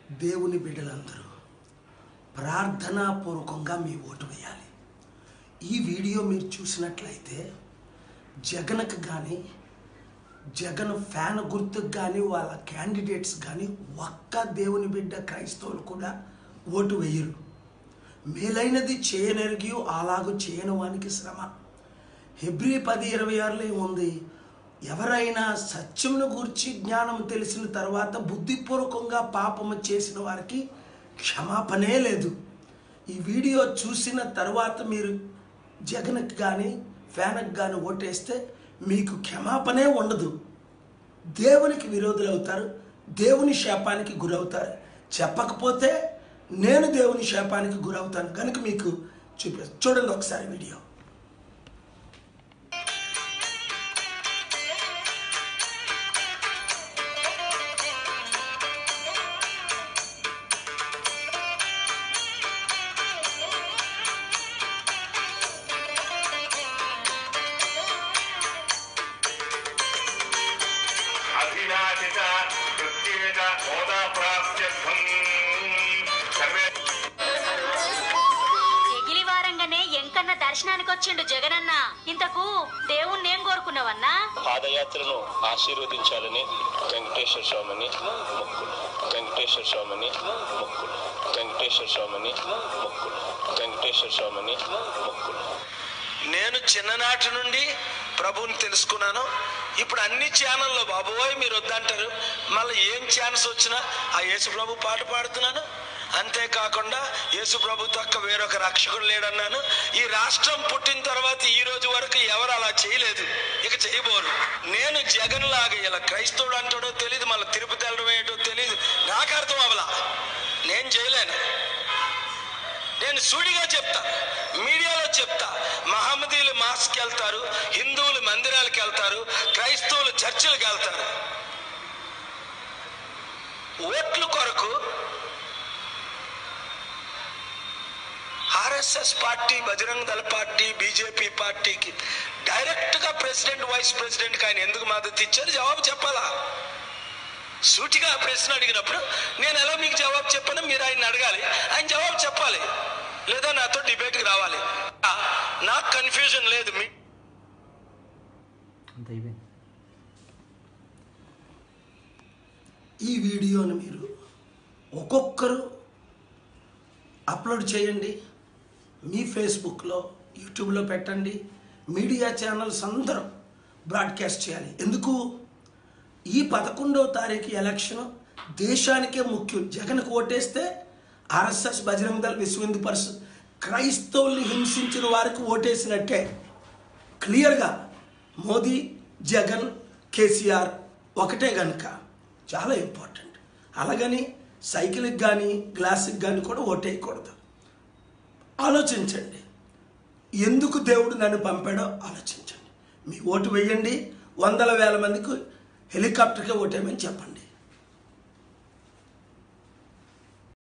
దేవుని బిడ్డలందరూ ప్రార్థనాపూర్వకంగా మీ ఓటు వేయాలి ఈ వీడియో మీరు చూసినట్లయితే జగన్కి కానీ జగన్ ఫ్యాన్ గుర్తుకు కానీ వాళ్ళ క్యాండిడేట్స్ కానీ ఒక్క దేవుని బిడ్డ క్రైస్తవులు కూడా ఓటు వేయరు మేలైనది చేయనెరిగి అలాగూ చేయని వానికి శ్రమ హెబ్రి పది ఇరవై ఆరులో ఏముంది ఎవరైనా సత్యమును గూర్చి జ్ఞానం తెలిసిన తర్వాత బుద్ధిపూర్వకంగా పాపము చేసిన వారికి క్షమాపణే లేదు ఈ వీడియో చూసిన తర్వాత మీరు జగన్కి కానీ ఫ్యాన్కి కానీ ఓటేస్తే మీకు క్షమాపణే ఉండదు దేవునికి విరోధులు అవుతారు దేవుని శాపానికి గురవుతారు చెప్పకపోతే నేను దేవుని శాపానికి గురవుతాను కనుక మీకు చూపి చూడండి ఒకసారి వీడియో అభిలాషిత ప్రత్యేక హోదా ప్రాప్త్యర్థం సర్వే ఎగిలి వారంగానే ఎంకన్న దర్శనానికి వచ్చిండు జగనన్న ఇంతకు దేవుణ్ణి ఏం కోరుకున్నావన్నా పాదయాత్రను ఆశీర్వదించాలని వెంకటేశ్వర స్వామిని మొక్కులు వెంకటేశ్వర స్వామిని మొక్కులు వెంకటేశ్వర స్వామిని మొక్కులు వెంకటేశ్వర స్వామిని మొక్కులు నేను చిన్ననాటి నుండి ప్రభువుని తెలుసుకున్నాను ఇప్పుడు అన్ని ఛానల్లో బాబోయ్ మీరు వద్దంటారు మళ్ళీ ఏం ఛాన్స్ వచ్చినా ఆ యేసు ప్రభు పాట పాడుతున్నాను అంతేకాకుండా యేసు ప్రభు తక్క వేరొక రక్షకుడు లేడన్నాను ఈ రాష్ట్రం పుట్టిన తర్వాత ఈ రోజు వరకు ఎవరు అలా చేయలేదు ఇక చేయబోరు నేను జగన్ లాగా ఇలా క్రైస్తవుడు అంటాడో తెలియదు మళ్ళీ తిరుపతి వెళ్ళడం ఏంటో తెలియదు నాకు అర్థం అవలా నేను చేయలేను నేను సూటిగా చెప్తా మీడియాలో చెప్తా మహమ్మదీయులు మాస్కి వెళ్తారు హిందువులు మందిరాలకు వెళ్తారు క్రైస్తవులు చర్చిలకు వెళ్తారు ఓట్ల కొరకు RSS party Bajrang Dal party BJP పార్టీకి డైరెక్ట్ గా ప్రెసిడెంట్ వైస్ ప్రెసిడెంట్ ఆయన ఎందుకు మద్దతు ఇచ్చారు జవాబు చెప్పాలా సూటిగా ఆ ప్రశ్న అడిగినప్పుడు నేను ఎలా మీకు జవాబు చెప్పను మీరు ఆయన అడగాలి ఆయన జవాబు చెప్పాలి లేదా నాతో డిబేట్కి రావాలి ఆ, నాకు కన్ఫ్యూజన్ లేదు మీ అంత అయిపోయింది ఈ వీడియోని మీరు ఒక్కొక్కరు అప్లోడ్ చేయండి మీ ఫేస్బుక్లో యూట్యూబ్లో పెట్టండి మీడియా ఛానల్స్ అందరం బ్రాడ్కాస్ట్ చేయాలి ఎందుకు ఈ పదకొండవ తారీఖు ఎలక్షన్ దేశానికే ముఖ్యం జగన్కు ఓటేస్తే ఆర్ఎస్ఎస్ బజరంగ దళ విశ్వ హిందూ పరిషత్ క్రైస్తవుల్ని హింసించిన వారికి ఓటేసినట్టే క్లియర్గా మోదీ జగన్ కేసీఆర్ ఒకటే గనుక చాలా ఇంపార్టెంట్ అలాగని సైకిల్కి కానీ గ్లాస్కి కానీ కూడా ఓటేయకూడదు ఆలోచించండి ఎందుకు దేవుడు నన్ను పంపాడో ఆలోచించండి మీ ఓటు వేయండి వందల వేల మందికి హెలికాప్టర్కే ఓటేయమని చెప్పండి